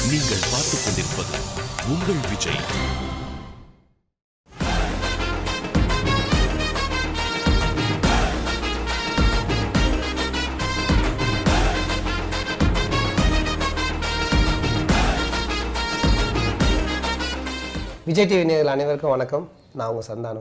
நீங்கள் பார்த்துக் கொண்டிருப்பது உங்கள் விஜய் விஜய் டிவி நேயர்கள் அனைவருக்கும் வணக்கம் நான் உங்கள் சந்தானம்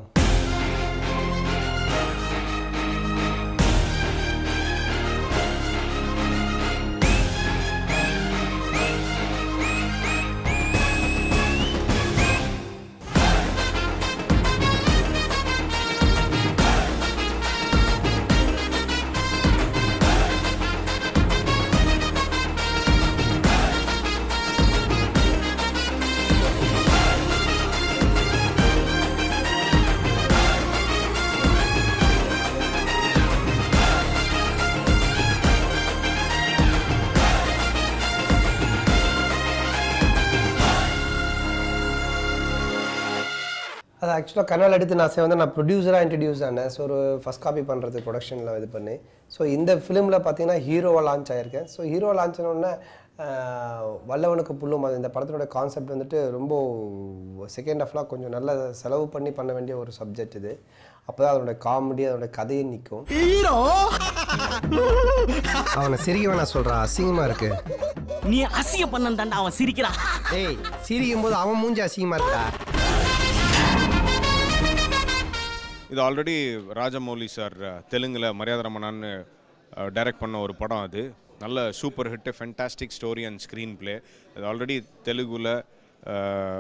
அது ஆக்சுவலாக கனால் எடுத்து நான் வந்து நான் ப்ரொடியூசராக இன்ட்ரடியூஸ் ஆனேன் ஸோ ஒரு ஃபஸ்ட் காப்பி பண்ணுறது ப்ரொடக்ஷனில் இது பண்ணி ஸோ இந்த ஃபிலிமில் பார்த்தீங்கன்னா ஹீரோவாக லான்ச் ஆயிருக்கேன் ஸோ ஹீரோ லான்ச் ஆனோடனே வல்லவனுக்கு புல்லும் அது இந்த படத்தோட கான்செப்ட் வந்துட்டு ரொம்ப செகண்ட் ஹாஃப்லாம் கொஞ்சம் நல்ல செலவு பண்ணி பண்ண வேண்டிய ஒரு சப்ஜெக்ட் இது அப்போ தான் அதோட காமெடி அதோட கதையை நிற்கும் அவனை சிரிக்க வேணா சொல்கிறான் அசிங்கமாக இருக்கு நீ அசிய பண்ண தாண்டா அவன் சிரிக்கிறான் ஏய் சிரிக்கும் போது அவன் மூஞ்சி அசிங்கமாக இருக்கா இது ஆல்ரெடி ராஜமௌலி சார் தெலுங்கில் மரியாதை ரமணான்னு டைரக்ட் பண்ண ஒரு படம் அது நல்ல super hit fantastic story and screenplay அது ஆல்ரெடி தெலுங்குல அஹ்,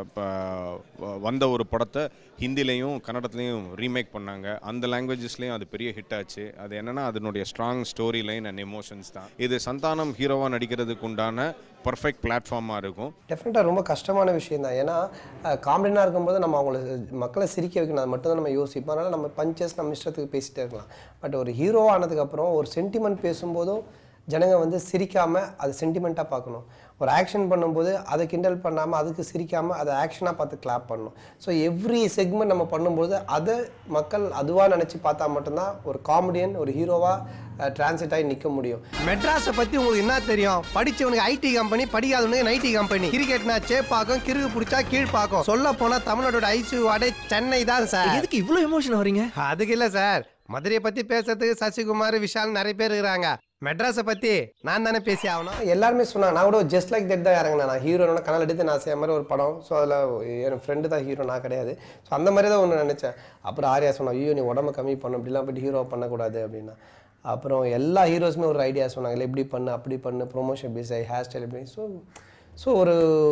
ப- வந்த ஒரு படத்தை ஹிந்திலையும் கன்னடத்துலையும் ரீமேக் பண்ணாங்க அந்த லாங்குவேஜஸ்லேயும் அது பெரிய ஹிட் ஆச்சு அது என்னன்னா அதனுடைய strong story line and emotions தான் இது சந்தானம் ஹீரோவாக நடிக்கிறதுக்கு உண்டான பர்ஃபெக்ட் பிளாட்ஃபார்மாக இருக்கும் டெஃபினட்டாக ரொம்ப கஷ்டமான விஷயம் தான் ஏன்னா காமெடினாக இருக்கும்போது நம்ம அவங்கள மக்களை சிரிக்க வைக்கணும் அது மட்டும் தான் நம்ம யோசிப்போம் அதனால் நம்ம பஞ்சஸ் நம்ம இஷ்டத்துக்கு பேசிகிட்டே இருக்கலாம் பட் ஒரு ஹீரோ ஆனதுக்கப்புறம் ஒரு சென்டிமெண்ட் பேசும்போதும் ஜனங்க வந்து சிரிக்காமல் அது சென்டிமெண்ட்டாக பார்க்கணும் ஒரு ஆக்ஷன் பண்ணும்போது அதை கிண்டல் பண்ணாமல் அதுக்கு சிரிக்காமல் அதை ஆக்ஷனாக பார்த்து கிளாப் பண்ணணும் ஸோ எவ்ரி செக்மெண்ட் நம்ம பண்ணும்போது அதை மக்கள் அதுவாக நினச்சி பார்த்தா மட்டும்தான் ஒரு காமெடியன் ஒரு ஹீரோவாக டிரான்சிட் ஆகி நிற்க முடியும் மெட்ராஸை பத்தி உங்களுக்கு என்ன தெரியும் படிச்சவனுக்கு ஐடி கம்பெனி படிக்காதவனுக்கு நைட்டி கம்பெனி கிரிக்கெட்னா சேப்பாக்கம் கிறுகு பிடிச்சா கீழ்ப்பாக்கம் சொல்ல போனா தமிழ்நாட்டோட ஐசியூ வார்டே சென்னை தான் சார் எதுக்கு இவ்வளோ எமோஷன் வரீங்க அதுக்கு இல்ல சார் மதுரையை பத்தி பேசுறதுக்கு சசிகுமார் விஷால் நிறைய பேர் இருக்கிறாங்க மெட்ராஸை பத்தி நான் தானே பேசி ஆகணும் எல்லாருமே சொன்னாங்க நான் கூட ஜஸ்ட் லைக் தட் தான் இறங்கினேன் நான் ஹீரோனோட கனல் எடுத்து நான் செய்ய மாதிரி ஒரு படம் ஸோ அதில் என் ஃப்ரெண்டு தான் ஹீரோ நான் கிடையாது ஸோ அந்த மாதிரி தான் ஒன்று நினச்சேன் அப்புறம் ஆர்யா சொன்னா ஐயோ நீ உடம்ப கம்மி பண்ணு இப்படிலாம் போயிட்டு ஹீரோ பண்ணக்கூடாது அப்படின்னா அப்புறம் எல்லா ஹீரோஸுமே ஒரு ஐடியா சொன்னாங்க இல்லை இப்படி பண்ணு அப்படி பண்ணு ப்ரொமோஷன் பிஸை ஹேர் ஸ்டைல் இப்படி ஸோ ஸோ ஒரு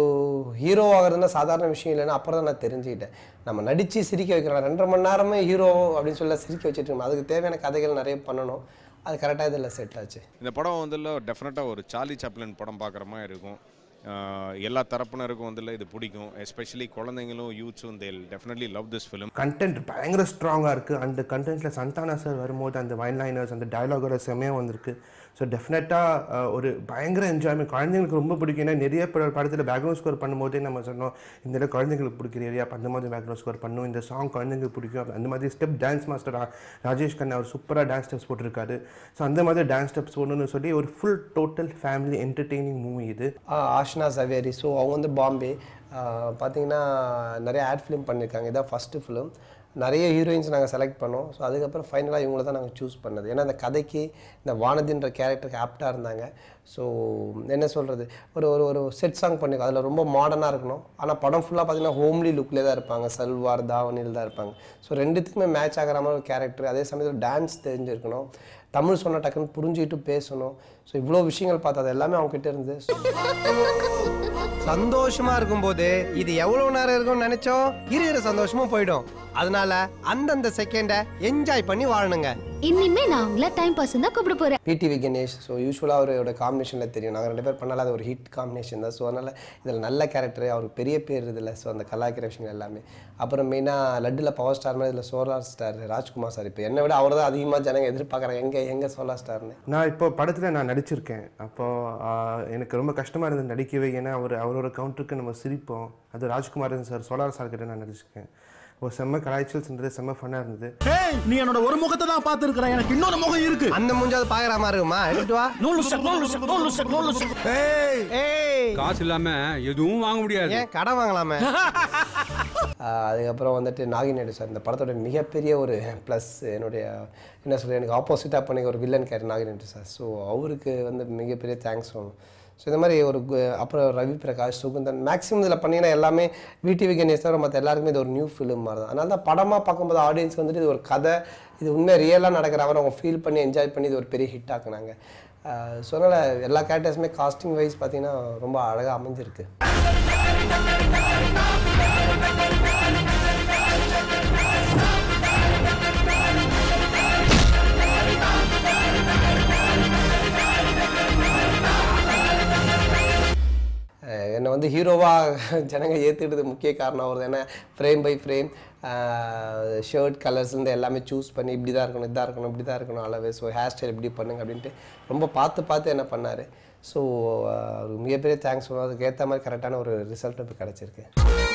ஹீரோ ஆகிறதுனா சாதாரண விஷயம் இல்லைன்னா அப்புறம் தான் நான் தெரிஞ்சுக்கிட்டேன் நம்ம நடித்து சிரிக்க வைக்கிறோம் ரெண்டரை மணி நேரமே ஹீரோ அப்படின்னு சொல்லி சிரிக்க வச்சுட்டு இருக்கோம் அதுக்கு தேவையான கதைகள் நிறைய பண்ணணும் அது கரெக்டாக இதில் செட் ஆச்சு இந்த படம் வந்து டெஃபினட்டாக ஒரு சார்லி சாப்ளின் படம் பார்க்குற மாதிரி இருக்கும் ஆஹ் எல்லா தரப்பினருக்கும் வந்து இது பிடிக்கும் எஸ்பெஷலி குழந்தைங்களும் யூத்ஸும் they'll definitely love this film content பயங்கர ஸ்ட்ராங்காக இருக்குது அந்த கண்டென்ட்டில் சந்தானா சார் வரும்போது அந்த வைன் லைனர்ஸ் அந்த டயலாகோட செமையாக வந்திருக்கு ஸோ டெஃபினட்டாக ஒரு பயங்கர என்ஜாய்மெண்ட் குழந்தைங்களுக்கு ரொம்ப பிடிக்கும் ஏன்னா நிறைய பட படத்தில் பேக்ரவுண்ட் ஸ்கோர் பண்ணும்போதே நம்ம சொன்னோம் இந்த இடம் குழந்தைங்களுக்கு பிடிக்கிற ஏரியா அந்த மாதிரி பேக்ரவுண்ட் ஸ்கோர் பண்ணும் இந்த சாங் குழந்தைங்களுக்கு பிடிக்கும் அந்த மாதிரி step dance master Rajesh Kanna அவர் சூப்பராக டான்ஸ் ஸ்டெப்ஸ் போட்டிருக்காரு ஸோ அந்த மாதிரி டான்ஸ் ஸ்டெப்ஸ் போடணும்னு சொல்லி ஒரு full total family entertaining movie இது ஆஹ் ஆஷ்னா சவேரி ஸோ அவங்க வந்து பாம்பே ஆஹ் பார்த்தீங்கன்னா நிறைய ஆட் ஃபிலிம் பண்ணியிருக்காங்க இதான் ஃபஸ்ட்டு ஃபிலிம் நிறைய ஹீரோயின்ஸ் நாங்கள் செலக்ட் பண்ணோம் ஸோ அதுக்கப்புறம் ஃபைனலாக இவங்கள தான் நாங்கள் சூஸ் பண்ணது ஏன்னா அந்த கதைக்கு இந்த வானதின்ற கேரக்டருக்கு ஆப்டாக இருந்தாங்க ஸோ என்ன சொல்கிறது ஒரு ஒரு ஒரு செட் சாங் பண்ணியிருக்கோம் அதில் ரொம்ப மாடர்னாக இருக்கணும் ஆனால் படம் ஃபுல்லாக பார்த்தீங்கன்னா ஹோம்லி லுக்லேயே தான் இருப்பாங்க சல்வார் தாவணியில் தான் இருப்பாங்க ஸோ ரெண்டுத்துக்குமே மேட்ச் ஆகிற மாதிரி ஒரு கேரக்டர் அதே சமயத்தில் டான்ஸ் தெரிஞ்சிருக்கணும் தமிழ் சொன்ன டக்குன்னு புரிஞ்சுக்கிட்டு பேசணும் ஸோ இவ்வளோ விஷயங்கள் பார்த்தா அது எல்லாமே அவங்க கிட்ட இருந்து சந்தோஷமா இருக்கும்போது இது எவ்வளவு நேரம் இருக்கும்னு நினைச்சோம் இருக்கிற சந்தோஷமும் போயிடும் அதனால அந்தந்த செகண்டை என்ஜாய் பண்ணி வாழணுங்க இனிமே நான் உங்களை டைம் பாஸ் தான் கூப்பிட போறேன் பிடிவி கணேஷ் ஸோ யூஸ்வலாக அவரோட காம்பினேஷனில் தெரியும் நாங்கள் ரெண்டு பேர் பண்ணால அது ஒரு ஹிட் காம்பினேஷன் தான் ஸோ அதனால் இதில் நல்ல கேரக்டர் அவருக்கு பெரிய பேர் இதில் ஸோ அந்த கலாய்க்கிற விஷயங்கள் எல்லாமே அப்புறம் மெயினாக லட்டில் பவர் ஸ்டார் மாதிரி இதில் சோலார் ஸ்டார் ராஜ்குமார் சார் இப்போ என்னை விட அவர் தான் அதிகமாக ஜனங்க எதிர்பார்க்குறாங்க எங்கே எங்கே சோலார் ஸ்டார்னு நான் இப்போ படத்தில் நான் நடிச்சிருக்கேன் அப்போது எனக்கு ரொம்ப கஷ்டமாக இருந்தது நடிக்கவே ஏன்னா அவர் அவரோட கவுண்டருக்கு நம்ம சிரிப்போம் அது ராஜ்குமாரன் சார் சோலார் சார் கிட்ட நான் நடிச்சிருக்கேன் ஒரு செம்ம கலாய்ச்சல்ஸ் இருந்தது செம்ம ஃபன்னாக இருந்தது ஏய் நீ என்னோட ஒரு முகத்தை தான் பார்த்துருக்கிறேன் எனக்கு இன்னொரு முகம் இருக்கு அந்த மூஞ்சாவது பாக்குற மாதிரி இருக்குமா எடுத்து வா நூல் லுசக் நூல் லுசக் நூல் லுசக் நூல் லுசக் ஏய் காசு இல்லாம எதுவும் வாங்க முடியாது ஏன் கடன் வாங்கலாமே ஆஹ் அதுக்கப்புறம் வந்துட்டு நாகினேடு சார் இந்த படத்தோட மிகப்பெரிய ஒரு ப்ளஸ் என்னுடைய என்ன சொல்றது எனக்கு ஆப்போசிட்டாக பண்ணி ஒரு villain character Naginedu sir so அவருக்கு வந்து மிகப்பெரிய தேங்க்ஸ் சொல்லணும் ஸோ இந்த மாதிரி ஒரு கு- அப்புறம் ரவி பிரகாஷ் சுகுந்தன் மேக்ஸிமம் இதில் பண்ணீங்கன்னா எல்லாமே விடிவி கணேஷ் தவிர மற்ற எல்லாருக்குமே இது ஒரு நியூ ஃபிலிம் மாதிரி தான் அதனால தான் படமாக பார்க்கும்போது ஆடியன்ஸ் வந்துட்டு இது ஒரு கதை இது உண்மை ரியலாக நடக்கிற மாதிரி அவங்க ஃபீல் பண்ணி என்ஜாய் பண்ணி இது ஒரு பெரிய ஹிட் ஆக்குனாங்க ஸோ அதனால் எல்லா கேரக்டர்ஸுமே காஸ்டிங் வைஸ் பார்த்தீங்கன்னா ரொம்ப அழகாக அமைஞ்சிருக்கு அஹ் என்னை வந்து ஹீரோவாக ஜனங்க ஏற்றுக்கிட்டது முக்கிய காரணம் வருது ஏன்னா ஃப்ரேம் பை ஃப்ரேம் ஷர்ட் கலர்ஸ்லேருந்து எல்லாமே சூஸ் பண்ணி இப்படி தான் இருக்கணும் இதாக இருக்கணும் இப்படி தான் இருக்கணும் அளவு ஸோ ஹேர் ஸ்டைல் இப்படி பண்ணுங்க அப்படின்ட்டு ரொம்ப பார்த்து பார்த்து என்ன பண்ணார் ஸோ அவருக்கு மிகப்பெரிய தேங்க்ஸ் சொல்லணும் அதுக்கு ஏற்ற மாதிரி கரெக்டான ஒரு ரிசல்ட் இப்போ கிடச்சிருக்கு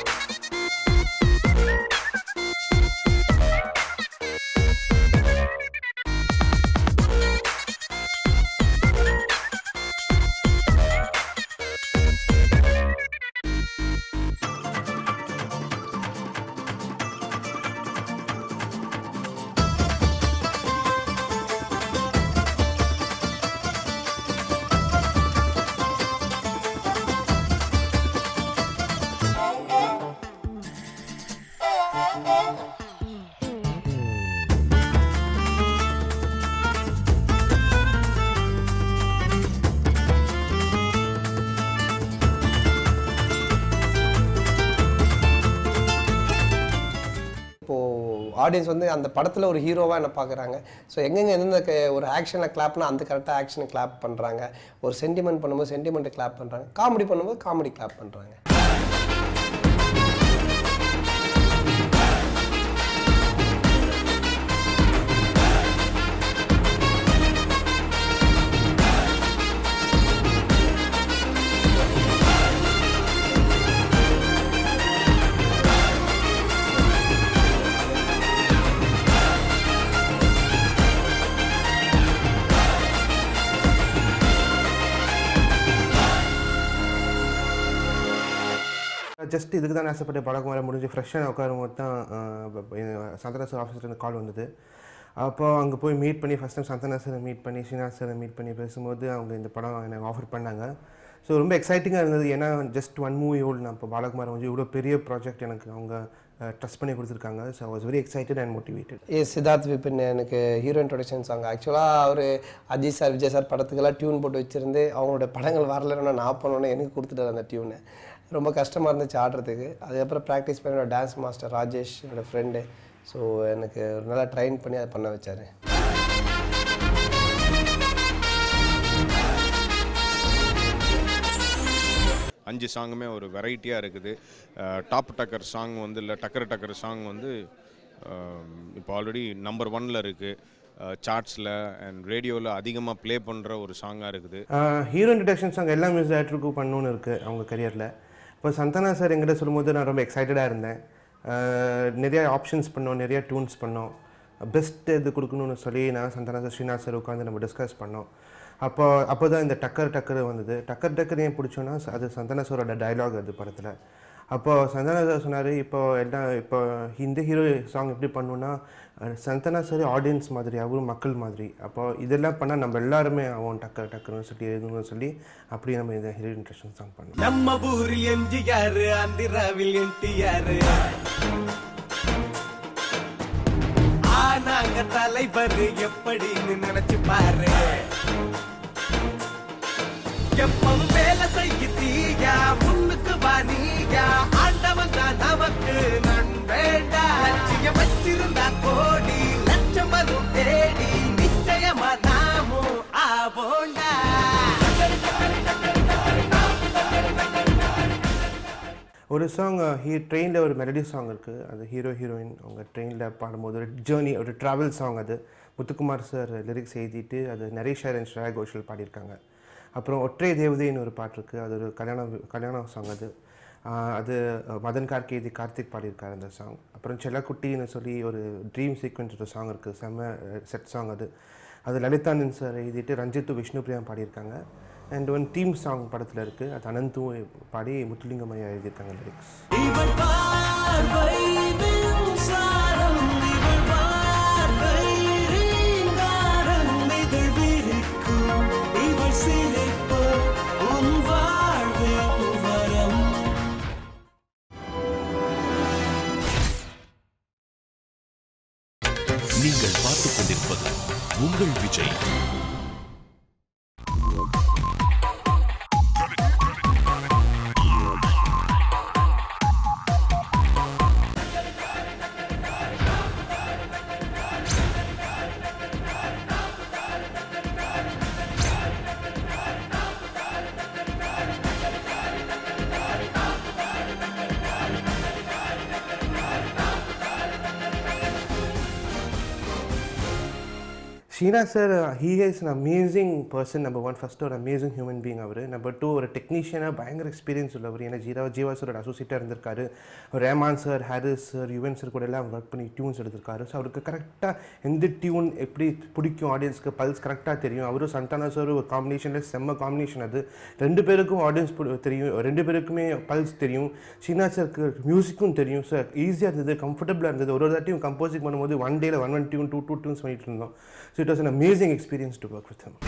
இப்போது ஆடியன்ஸ் வந்து அந்த படத்தில் ஒரு ஹீரோவாக என்ன பார்க்குறாங்க ஸோ எங்கெங்கே எந்தெந்த க- ஒரு ஆக்ஷனில் கிளாப்னா அந்த கரெக்டாக ஆக்ஷனை கிளாப் பண்ணுறாங்க ஒரு சென்டிமெண்ட் பண்ணும்போது சென்டிமெண்ட்டை கிளாப் பண்ணுறாங்க காமெடி பண்ணும்போது காமெடி கிளாப் பண்ணுறாங்க ஜஸ்ட் இதுக்கு தான் ஆசைப்பட்டு பழக்கம் வர முடிஞ்சு ஃப்ரெஷ்ஷாக உட்காரும் போது தான் சந்தனா சார் ஆஃபீஸ்லேருந்து கால் வந்தது அப்போ அங்கே போய் மீட் பண்ணி ஃபஸ்ட் டைம் சந்தனா சாரை மீட் பண்ணி ஸ்ரீநாத் சாரை மீட் பண்ணி பேசும்போது அவங்க இந்த படம் எனக்கு ஆஃபர் பண்ணாங்க ஸோ ரொம்ப எக்ஸைட்டிங்காக இருந்தது ஏன்னா ஜஸ்ட் ஒன் மூவி ஓல்டு நான் இப்போ பாலகுமார் வந்து இவ்வளோ பெரிய ப்ராஜெக்ட் எனக்கு அவங்க ட்ரஸ்ட் பண்ணி கொடுத்துருக்காங்க so was very excited and motivated ஏ சித்தார்த் விபின் எனக்கு ஹீரோ இன்ட்ரொடக்ஷன் சாங் ஆக்சுவலாக அவர் அஜித் சார் விஜய் சார் படத்துக்கெல்லாம் டியூன் போட்டு வச்சுருந்து அவங்களோட படங்கள் வரலன்னு நான் பண்ணோன்னே எனக்கு கொடுத்துட்டாரு அந்த டியூனை ரொம்ப கஷ்டமாக இருந்துச்சு ஆடுறதுக்கு அதுக்கப்புறம் ப்ராக்டிஸ் பண்ணி என்னோட டான்ஸ் மாஸ்டர் ராஜேஷ் என்னோட ஃப்ரெண்டு ஸோ எனக்கு நல்லா ட்ரைன் பண்ணி அதை பண்ண வச்சார் அஞ்சு சாங்குமே ஒரு வெரைட்டியாக இருக்குது டாப் டக்கர் சாங் வந்து இல்லை டக்கர் டக்கர் சாங் வந்து அஹ், இப்போ ஆல்ரெடி நம்பர் ஒன்ல இருக்குது சார்ட்ஸில் அண்ட் ரேடியோவில் அதிகமாக ப்ளே பண்ணுற ஒரு சாங்காக இருக்குது ஹீரோ இன்ட்ரடக்ஷன் சாங் எல்லா மியூசிக் டேரக்டருக்கும் பண்ணணும்னு இருக்குது அவங்க கரியரில் இப்போ சந்தனா சார் எங்கிட்ட சொல்லும்போது நான் ரொம்ப எக்ஸைட்டடாக இருந்தேன் ஆஹ் நிறைய ஆப்ஷன்ஸ் பண்ணோம் நிறைய டியூன்ஸ் பண்ணோம் பெஸ்ட் இது கொடுக்கணும்னு சொல்லி நான் சந்தனா சார் ஸ்ரீநாத் சார் உட்காந்து நம்ம டிஸ்கஸ் பண்ணோம் அப்போ அப்போ தான் இந்த டக்கர் டக்கர் வந்தது டக்கர் டக்கர் ஏன் பிடிச்சோன்னா அது சந்தனா சாரோட டயலாக் அது படத்தில் அப்போது சந்தனா சார் சொன்னார் இப்போ எல்லாம் இப்போ இந்த ஹீரோ சாங் எப்படி பண்ணணும்னா அஹ் சந்தனா சார் ஆடியன்ஸ் மாதிரி அவரும் மக்கள் மாதிரி அப்போ இதெல்லாம் பண்ணால் நம்ம எல்லாருமே அவன் டக்கர் டக்கர்னு சொல்லி எழுதணும்னு சொல்லி அப்படி நம்ம இந்த ஹீரோ இன்ட்ரெஸ்டிங் சாங் பண்ணோம் நம்ம ஊரில் எம்ஜிஆர் ஆந்திராவில் என்டிஆர் ஆனாங்க தலைவர் எப்படின்னு நினைச்சு பாரு எப்பவும் வேலை செய்ய தீயா முன்னுக்கு வா நீயா ஆண்டவன் தான் நமக்கு நண்பேண்டா லட்சியம் வச்சிருந்தா கோடி லட்சம் வரும் தேடி நிச்சயமா நாமும் ஆவோண்டா ஒரு சாங் ஹீ ட்ரெயினில் ஒரு மெலடி சாங் இருக்குது அது ஹீரோ ஹீரோயின் அவங்க ட்ரெயினில் பாடும்போது ஒரு ஜேர்னி ஒரு ட்ராவல் சாங் அது முத்துக்குமார் சார் லிரிக்ஸ் எழுதிட்டு அது நரேஷ் ஷேர் அண்ட் ஸ்ரேயா கோஷல் பாடியிருக்காங்க அப்புறம் ஒற்றை தேவதைன்னு ஒரு பாட்டு இருக்குது அது ஒரு கல்யாணம் கல்யாணம் சாங் அது ஆஹ் அது அஹ், மதன் கார்கேதி கார்த்திக் பாடியிருக்காரு அந்த சாங் அப்புறம் செல்லக்குட்டின்னு சொல்லி ஒரு ட்ரீம் சீக்வன்ஸ் ஒரு சாங் இருக்குது செம்ம செட் சாங் அது அது லலிதானந்த் சார் எழுதிட்டு ரஞ்சித்து விஷ்ணுபிரியா பாடியிருக்காங்க அண்ட் ஒன் டீம் சாங் படத்தில் இருக்குது அது அனந்தும் பாடி முத்துலிங்கம் ஐயா எழுதியிருக்காங்க லிரிக்ஸ் இவள் பார்வை மின்சாரம் இவள் பார்வை ரீங்காரம் இதழ் விரிக்கும் இவள் சிரிப்பு உன் வாழ்வில் வரம் நீங்கள் பார்த்துக் கொண்டிருப்பது உங்கள் Vijay Sheena sir he is an amazing person number one first ஒரு அமேசிங் ஹியூமன் பீங் அவர் நம்பர் டூ ஒரு டெக்னீஷியனாக பயங்கர எக்ஸ்பீரியன்ஸ் உள்ளவர் ஏன்னா ஜீரா ஜீவா சாரோட அசோசியேட்டாக இருந்திருக்காரு Rahman sir Harris sir Yuvan sir கூட எல்லாம் ஒர்க் பண்ணி டியூன்ஸ் எடுத்திருக்காரு ஸோ அவருக்கு கரெக்டாக எந்த டியூன் எப்படி பிடிக்கும் ஆடியன்ஸ்க்கு பல்ஸ் கரெக்டாக தெரியும் அவரும் சந்தானா சார் ஒரு காம்பினேஷனில் செம்ம காம்பினேஷன் அது ரெண்டு பேருக்கும் ஆடியன்ஸ் தெரியும் ரெண்டு பேருக்குமே பல்ஸ் தெரியும் ஷீனா சாருக்கு மியூசிக்கும் தெரியும் சார் ஈஸியாக இருந்தது கம்ஃபர்டபுளாக இருந்தது ஒரு ஒரு தாட்டியும் கம்போசிங் பண்ணும்போது ஒன் டேல one one tune two two tunes பண்ணிட்டு இருந்தோம் so it was an amazing experience to work with him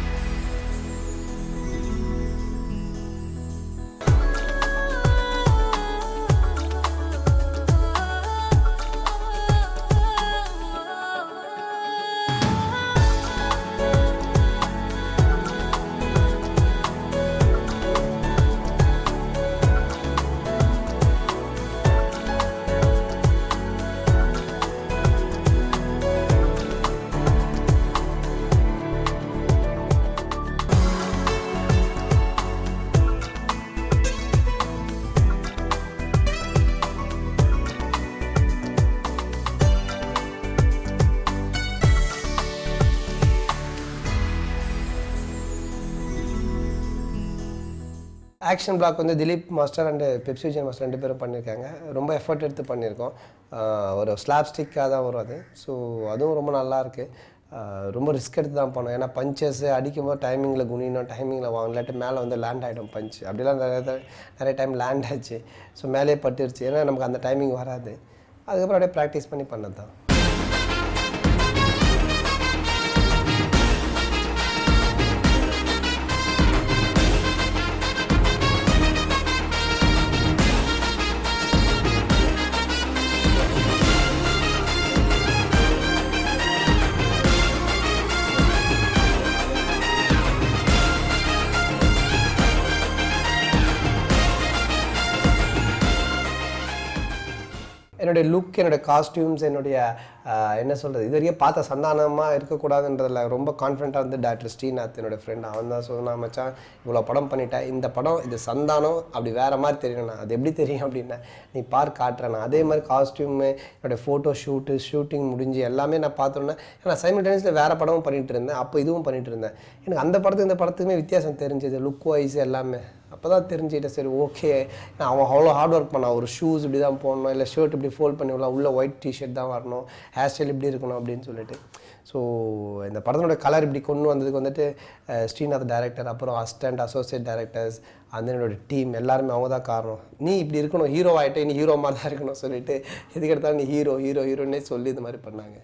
action block வந்து Dileep master and Fefsi Vijay master ரெண்டு பேரும் பண்ணியிருக்காங்க ரொம்ப எஃபர்ட் எடுத்து பண்ணியிருக்கோம் ஆஹ் ஒரு ஸ்லாப் ஸ்டிக்காக தான் வரும் அது ஸோ அதுவும் ரொம்ப நல்லா இருக்கு ஆஹ் ரொம்ப ரிஸ்க் எடுத்து தான் பண்ணோம் ஏன்னா பஞ்சஸ் அடிக்கும்போது டைமிங்கில் குனியணும் டைமிங்கில் வாங்க இல்லாட்டி மேலே வந்து லேண்ட் ஆகிடும் பஞ்ச் அப்படிலாம் நிறைய த- நிறைய டைம் லேண்ட் ஆச்சு ஸோ மேலே பட்டுருச்சு ஏன்னா நமக்கு அந்த டைமிங் வராது அதுக்கப்புறம் அப்படியே ப்ராக்டிஸ் பண்ணி பண்ணது தான் என்னுடைய லுக் என்னுடைய காஸ்டியூம்ஸ் என்னுடைய ஆஹ், என்ன சொல்கிறது இது வரைக்கும் பார்த்த சந்தானமாக இருக்கக்கூடாதுன்றதுல ரொம்ப கான்ஃபிடண்ட்டாக வந்து டாக்டர் ஸ்ரீநாத் என்னோட ஃப்ரெண்ட் அவன் தான் சொன்னான் மச்சான் இவ்வளோ படம் பண்ணிட்டேன் இந்த படம் இது சந்தானம் அப்படி வேறு மாதிரி தெரியணும் அது எப்படி தெரியும் அப்படின்னா நீ பார் காட்டுறேன் அதே மாதிரி காஸ்டியூமு என்னுடைய ஃபோட்டோ ஷூட்டு ஷூட்டிங் முடிஞ்சு எல்லாமே நான் பார்த்தோன்னே நான் சைமல்டேனியஸில் வேறு படமும் பண்ணிட்டு இருந்தேன் அப்போ இதுவும் பண்ணிட்டு இருந்தேன் எனக்கு அந்த படத்துக்கு இந்த படத்துக்குமே வித்தியாசம் தெரிஞ்சது லுக் வைஸ் எல்லாமே அப்போ தான் தெரிஞ்சுக்கிட்டேன் சரி ஓகே நான் அவன் அவ்வளோ ஹார்ட் ஒர்க் பண்ணான் ஒரு ஷூஸ் இப்படி தான் போடணும் இல்லை ஷர்ட் இப்படி ஃபோல்ட் பண்ணி விடலாம் உள்ள ஒயிட் டிஷர்ட் தான் வரணும் ஹேர் ஸ்டைல் இப்படி இருக்கணும் அப்படின்னு சொல்லிட்டு ஸோ இந்த படத்தோட கலர் இப்படி கொண்டு வந்ததுக்கு வந்துட்டு அஹ், ஸ்ரீநாத் டைரக்டர் அப்புறம் அசிஸ்டன்ட் அசோசியேட் டைரக்டர்ஸ் அந்த என்னோட டீம் எல்லாருமே அவங்க தான் காரணம் நீ இப்படி இருக்கணும் ஹீரோ ஆகிட்டே நீ ஹீரோ மாதிரி தான் இருக்கணும் சொல்லிட்டு எதுக்கு எடுத்தாலும் நீ ஹீரோ ஹீரோ ஹீரோன்னே சொல்லி இது மாதிரி பண்ணாங்க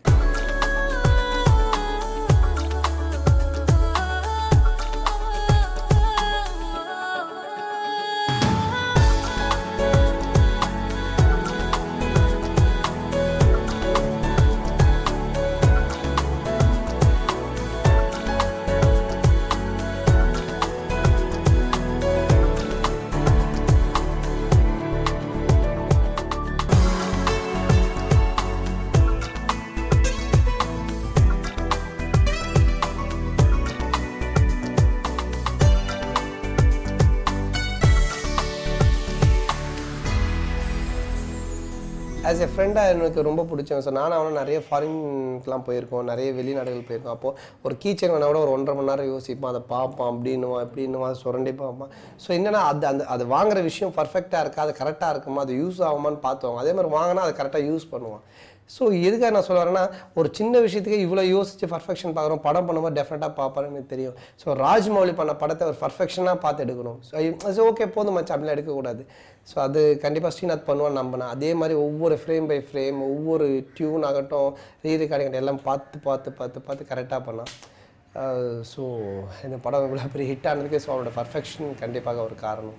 ஆஸ் எ ஃப்ரெண்டாக எனக்கு ரொம்ப பிடிச்சவன் சார் நானும் அவனும் நிறைய ஃபாரின்க்கெலாம் போயிருக்கோம் நிறைய வெளிநாடுகள் போயிருக்கோம் அப்போது ஒரு கீச்சன் வேணா கூட ஒரு ஒன்றரை மணி நேரம் யோசிப்பான் அதை பார்ப்பான் அப்படின்னுவான் இப்படின்னுவான் சுரண்டி பார்ப்பான் ஸோ என்னன்னா அது அந்த அது வாங்குற விஷயம் பர்ஃபெக்டாக இருக்கா அது கரெக்டாக இருக்குமா அது யூஸ் ஆகுமான்னு பார்த்துவாங்க அதே மாதிரி வாங்கினா அதை கரெக்டாக யூஸ் பண்ணுவான் ஸோ எதுக்காக நான் சொல்ல வரேன்னா ஒரு சின்ன விஷயத்துக்கு இவ்வளோ யோசிச்சு பர்ஃபெக்ஷன் பார்க்குறோம் படம் பண்ணும்போது டெஃபினட்டாக பார்ப்பாருன்னு எனக்கு தெரியும் ஸோ ராஜ்மௌலி பண்ண படத்தை ஒரு பர்ஃபெக்ஷனாக பார்த்து எடுக்கணும் ஸோ ஓகே போதும் மச்சான் அப்படிலாம் எடுக்கக்கூடாது ஸோ அது கண்டிப்பாக ஸ்ரீநாத் பண்ணுவான்னு நம்பினேன் அதே மாதிரி ஒவ்வொரு ஃப்ரேம் பை ஃப்ரேம் ஒவ்வொரு டியூன் ஆகட்டும் ரீ ரெக்கார்டிங் எல்லாம் பார்த்து பார்த்து பார்த்து பார்த்து கரெக்டாக பண்ணான் ஸோ இந்த படம் இவ்வளோ பெரிய ஹிட் ஆனதுக்கு ஸோ அவனோட பர்ஃபெக்ஷன் கண்டிப்பாக ஒரு காரணம்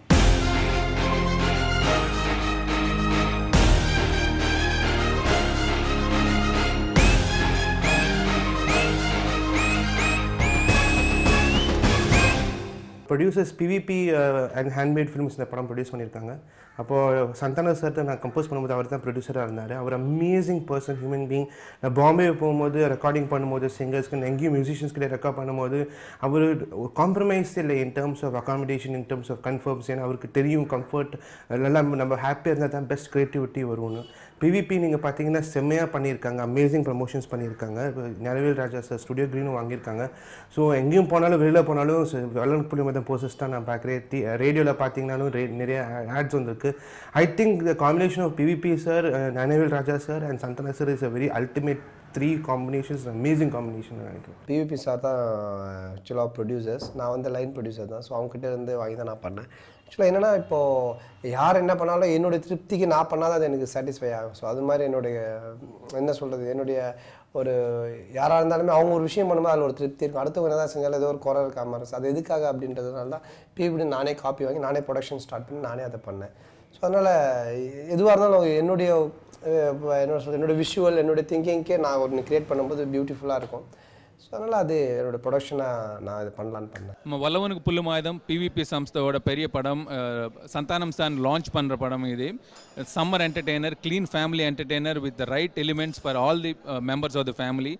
producers PVP and handmade films இந்த படம் ப்ரொடியூஸ் பண்ணியிருக்காங்க அப்போது சந்தான சார்ட்ட நான் கம்போஸ் பண்ணும்போது அவர் தான் ப்ரொடியூசராக இருந்தார் அவர் அமேசிங் பர்சன் ஹியூமன் பீங் நான் பாம்பே போகும்போது ரெக்கார்டிங் பண்ணும்போது சிங்கர்ஸ்க்கு எங்கேயும் மியூசிஷியன்ஸ் கிட்ட ரெக்கார்ட் பண்ணும்போது அவர் காம்ப்ரமைஸ் இல்லை in terms of accommodation in terms of comforts ஏன்னா அவருக்கு தெரியும் கம்ஃபர்ட் எல்லாம் நம்ம ஹாப்பியாக இருந்தால் தான் பெஸ்ட் க்ரியேட்டிவிட்டி வரும்னு பிவிபி நீங்கள் பார்த்தீங்கன்னா செம்மையாக பண்ணியிருக்காங்க அமேசிங் ப்ரமோஷன்ஸ் பண்ணியிருக்காங்க இப்போ ஞானவேல் ராஜா சார் ஸ்டுடியோ க்ரீனும் வாங்கியிருக்காங்க ஸோ எங்கேயும் போனாலும் வெளியில் போனாலும் வெள்ளன் புள்ளி மதம் போஸ்டர்ஸ் தான் நான் பார்க்குறேன் டி ரேடியோவில் பார்த்தீங்கன்னாலும் ரே நிறைய ஆட்ஸ் வந்திருக்கு I think the combination of PVP sir Gnanavel Raja sir and Santhana sir is a very ultimate three combinations amazing combination நினைக்கிறேன் பிவிபி சார் தான் ஆக்சுவலாக ப்ரொடியூசர்ஸ் நான் வந்து லைன் ப்ரொடியூசர் தான் ஸோ அவங்ககிட்ட இருந்து வாங்கி தான் நான் பண்ணேன் ஆக்சுவலாக என்னென்னா இப்போது யார் என்ன பண்ணாலும் என்னுடைய திருப்திக்கு நான் பண்ணால் அது எனக்கு சாட்டிஸ்ஃபை ஆகும் ஸோ அது மாதிரி என்னுடைய என்ன சொல்கிறது என்னுடைய ஒரு யாராக இருந்தாலுமே அவங்க ஒரு விஷயம் பண்ணும்போது அதில் ஒரு திருப்தி இருக்கும் அடுத்தவங்க என்ன தான் செஞ்சாலும் ஏதோ ஒரு குறை இருக்கா மாதிரி இருக்கும். அது எதுக்காக அப்படின்றதுனால தான் பிவிடி நானே காப்பி வாங்கி நானே ப்ரொடக்ஷன் ஸ்டார்ட் பண்ணி நானே அதை பண்ணேன் ஸோ அதனால் எதுவாக இருந்தாலும் என்னுடைய அஹ், என்ன சொல்றது என்னோட விஷுவல் என்னுடைய திங்கிங்க்கே நான் ஒன்று கிரியேட் பண்ணும்போது பியூட்டிஃபுல்லாக இருக்கும் ஸோ அதனால் அது என்னோட ப்ரொடக்ஷனாக நான் இது பண்ணலான்னு பண்ணேன் நம்ம வல்லவனுக்கு புல்லும் ஆயுதம் பிவிபி சம்ஸ்தோட பெரிய படம் அஹ், சந்தானம் சான் லான்ச் பண்ணுற படம் இது summer entertainer clean family entertainer with the right elements for all the members of the family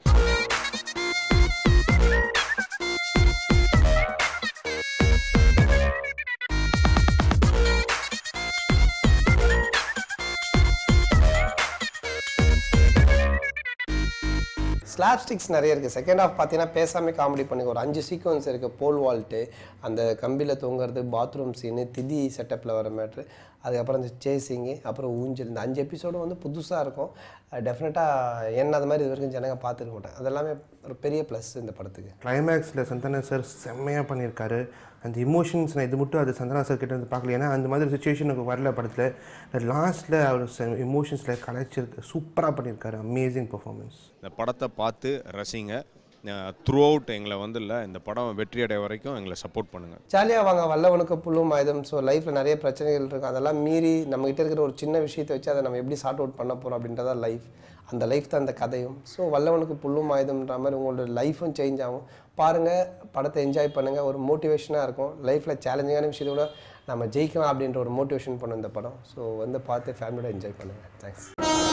slapsticks நிறைய இருக்குது செகண்ட் ஹாஃப் பார்த்தீங்கன்னா பேசாமல் காமெடி பண்ணி ஒரு அஞ்சு சீக்வன்ஸ் இருக்குது போல் வால்ட்டு அந்த கம்பியில் தொங்குறது பாத்ரூம் சீனு திதி செட்டப்பில் வர மேட்ரு அதுக்கப்புறம் இந்த சேசிங்கு அப்புறம் ஊஞ்சல் இந்த அஞ்சு எபிசோடும் வந்து புதுசாக இருக்கும் டெஃபினட்டாக என்ன அது மாதிரி இது வரைக்கும் ஜனங்க பார்த்துருக்க மாட்டேன் அது எல்லாமே ஒரு பெரிய ப்ளஸ் இந்த படத்துக்கு கிளைமேக்ஸில் சந்தனா சார் செம்மையாக பண்ணியிருக்காரு அந்த இமோஷன்ஸ் நான் இது மட்டும் அது சந்தனா சார் கிட்ட இருந்து பார்க்கல ஏன்னா அந்த மாதிரி சுச்சுவேஷனுக்கு வரல படத்தில் லாஸ்ட்டில் அவர் இமோஷன்ஸில் கலைச்சிருக்கு சூப்பராக பண்ணியிருக்காரு அமேசிங் பர்ஃபார்மன்ஸ் இந்த படத்தை பார்த்து ரசிங்க த்ரூ அவுட் எங்களை வந்து இல்லை இந்த படம் வெற்றி அடைய வரைக்கும் எங்களை சப்போர்ட் பண்ணுங்கள் ஜாலியாக வாங்க வல்லவனுக்கு புல்லும் ஆயுதம் ஸோ லைஃப்பில் நிறைய பிரச்சனைகள் இருக்கும் அதெல்லாம் மீறி நம்மகிட்ட இருக்கிற ஒரு சின்ன விஷயத்தை வச்சு அதை நம்ம எப்படி சார்ட் அவுட் பண்ண போகிறோம் அப்படின்றதா லைஃப் அந்த லைஃப் தான் அந்த கதையும் ஸோ வல்லவனுக்கு புல்லும் ஆயுதம்ன்ற மாதிரி உங்களோட லைஃப்பும் சேஞ்ச் ஆகும் பாருங்கள் படத்தை என்ஜாய் பண்ணுங்கள் ஒரு மோட்டிவேஷனாக இருக்கும் லைஃப்பில் சேலஞ்சிங்கான விஷயத்தை கூட நம்ம ஜெயிக்கலாம் அப்படின்ற ஒரு மோட்டிவேஷன் பண்ணும் இந்த படம் ஸோ வந்து பார்த்து ஃபேமிலியோட என்ஜாய் பண்ணுங்கள் தேங்க்ஸ்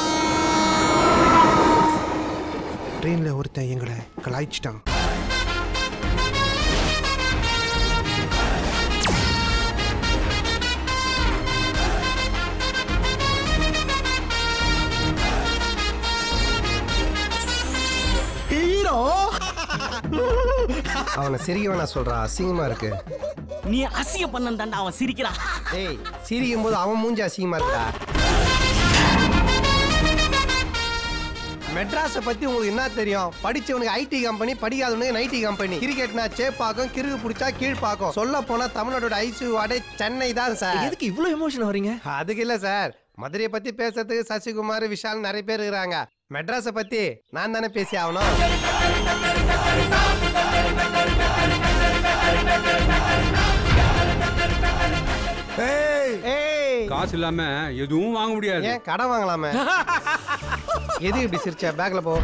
ட்ரெயினில் ஒருத்தன் எங்களை கலாய்ச்சிட்டான் ஹீரோ அவனை சிரிக்க வேணா சொல்றா அசிங்கமா இருக்கு நீ அசிங்க பண்ண தாண்டா அவன் சிரிக்கிறான் டேய் சிரிக்கும் போது அவன் மூஞ்சி அசிங்கமா இருக்குடா மெட்ராஸை பத்தி உங்களுக்கு என்ன தெரியும் படிச்சவனுக்கு ஐடி கம்பெனி படிக்காதவனுக்கு நைடி கம்பெனி கிரிக்கெட்னா சேப்பாக்கம் கிறுகு பிடிச்சா கீழ்ப்பாக்கம் சொல்ல போனா தமிழ்நாட்டோட ஐசியூ வார்டே சென்னை தான் சார் எதுக்கு இவ்வளவு எமோஷன் வரீங்க அதுக்கு இல்ல சார் மதுரையை பத்தி பேசுறதுக்கு சசிகுமார் விஷால் நிறைய பேர் இருக்கிறாங்க மெட்ராஸை பத்தி நான் தானே பேசி ஆகணும் ஏய் காசு இல்லாம எதுவும் வாங்க முடியாது ஏன் கடன் வாங்கலாமே எது இப்படி சிரிச்ச பேக்ல போ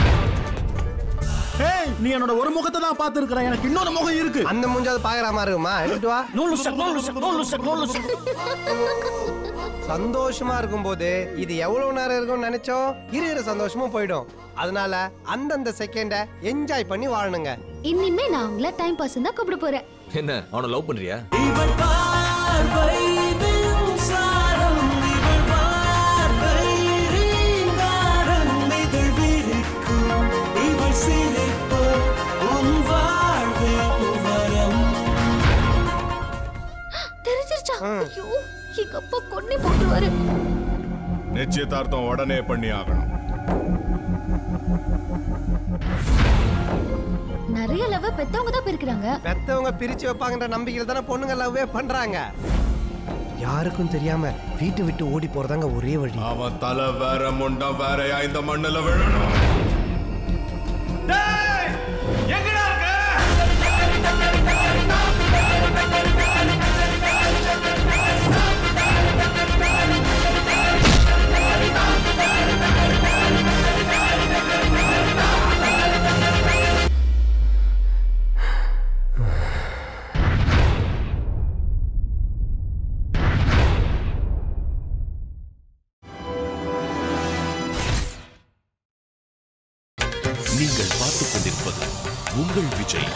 ஏய் நீ என்னோட ஒரு முகத்தை தான் பார்த்துருக்கிற எனக்கு இன்னொரு முகம் இருக்கு அந்த மூஞ்சாவது பாக்குற மாதிரி இருக்குமா எடுத்து வா நூலு சக் நூலு சக் நூலு சக் நூலு சக் சந்தோஷமா இருக்கும்போது இது எவ்வளவு நேரம் இருக்கும்னு நினைச்சோம் இருக்கிற சந்தோஷமும் போயிடும் அதனால அந்தந்த செகண்ட என்ஜாய் பண்ணி வாழணுங்க இனிமே நான் உங்களை டைம் பாஸ் தான் கூப்பிட போறேன் என்ன அவனை லவ் பண்றியா இவள் பார்வை மின்சாரம் இவள் பார்வை எங்க அப்பா கொன்னே போட்டுருவாரு நிச்சயதார்த்தம் உடனே பண்ணி ஆகணும் நிறைய லவ் பெத்தவங்க தான் பிரிக்கிறாங்க பெத்தவங்க பிரிச்சு வைப்பாங்கன்ற நம்பிக்கையில தானே பொண்ணுங்க லவ்வே பண்றாங்க யாருக்கும் தெரியாம வீட்டை விட்டு ஓடி போறதாங்க ஒரே வழி அவன் தலை வேற முண்டம் வேறயா இந்த மண்ணுல விழணும் நீங்கள் பார்த்துக் கொண்டிருப்பது உங்கள் விஜய்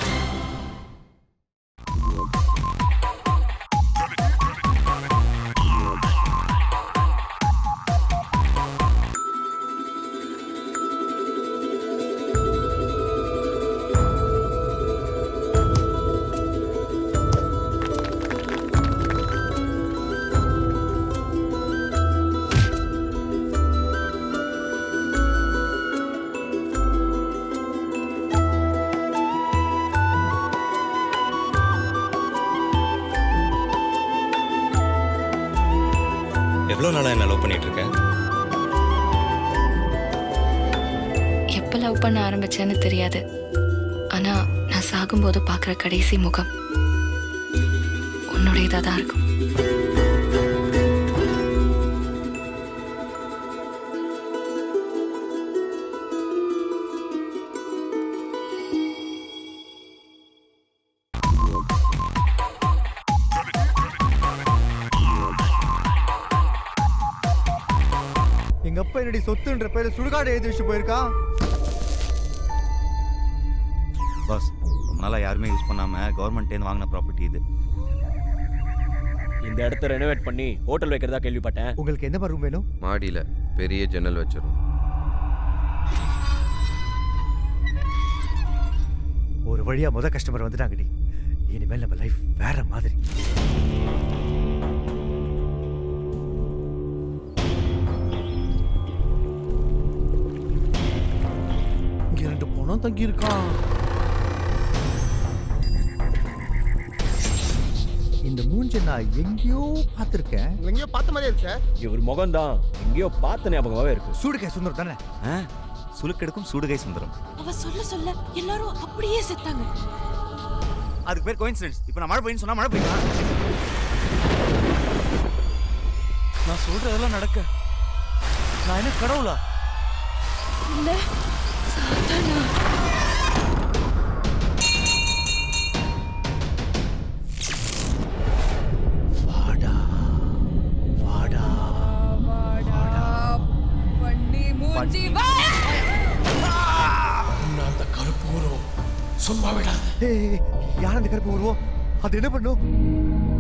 எவ்வளோ நாளாக என்ன லவ் பண்ணிட்டு இருக்கேன் எப்போ லவ் பண்ண ஆரம்பிச்சேன்னு தெரியாது ஆனா நான் சாகும்போது பார்க்குற கடைசி முகம் உன்னுடையதாக தான் இருக்கும் எங்க அப்பா என்னடி சொத்துன்ற பேர்ல சுடுகாடு எழுதி வச்சு போயிருக்கா பாஸ் ரொம்ப நாளாக யாருமே யூஸ் பண்ணாமல் கவர்மெண்ட்டேருந்து வாங்கின ப்ராப்பர்ட்டி இது இந்த இடத்த ரெனோவேட் பண்ணி ஹோட்டல் வைக்கிறதா கேள்விப்பட்டேன் உங்களுக்கு என்ன ரூம் வேணும் மாடியில் பெரிய ஜன்னல் வச்சிரும் ஒரு வழியா முத கஸ்டமர் வந்துட்டாங்கடி இனிமேல் நம்ம லைஃப் வேற மாதிரி இங்க ரெண்டு பணம் தங்கி இருக்கான் இந்த மூஞ்ச நான் எங்கேயோ பார்த்திருக்கேன் எங்கேயோ பார்த்த மாதிரியே இருக்கு இவர் முகம்தான் எங்கேயோ பார்த்த ஞாபகமாவே இருக்கு சூடுகை சுந்தரம் தானே ஆ சுலுக்கெடுக்கும் சுடுகை சுந்தரம் அவ சொல்ல சொல்ல எல்லாரும் அப்படியே செத்தாங்க அதுக்கு பேர் கோயின்சிடன்ஸ் இப்போ நான் மழை பெய்யுன்னு சொன்னா மழை பெய்யுமா நான் சொல்றதெல்லாம் நடக்க நான் என்ன கடவுளா இல்ல சாத்தானா வாடா வாடா பண்ணி மூஞ்சி வா அந்த கருப்பு உருவம் சும்மா விடாத ஏய் யார் அந்த கருப்பு உருவம் அது என்ன பண்ணும்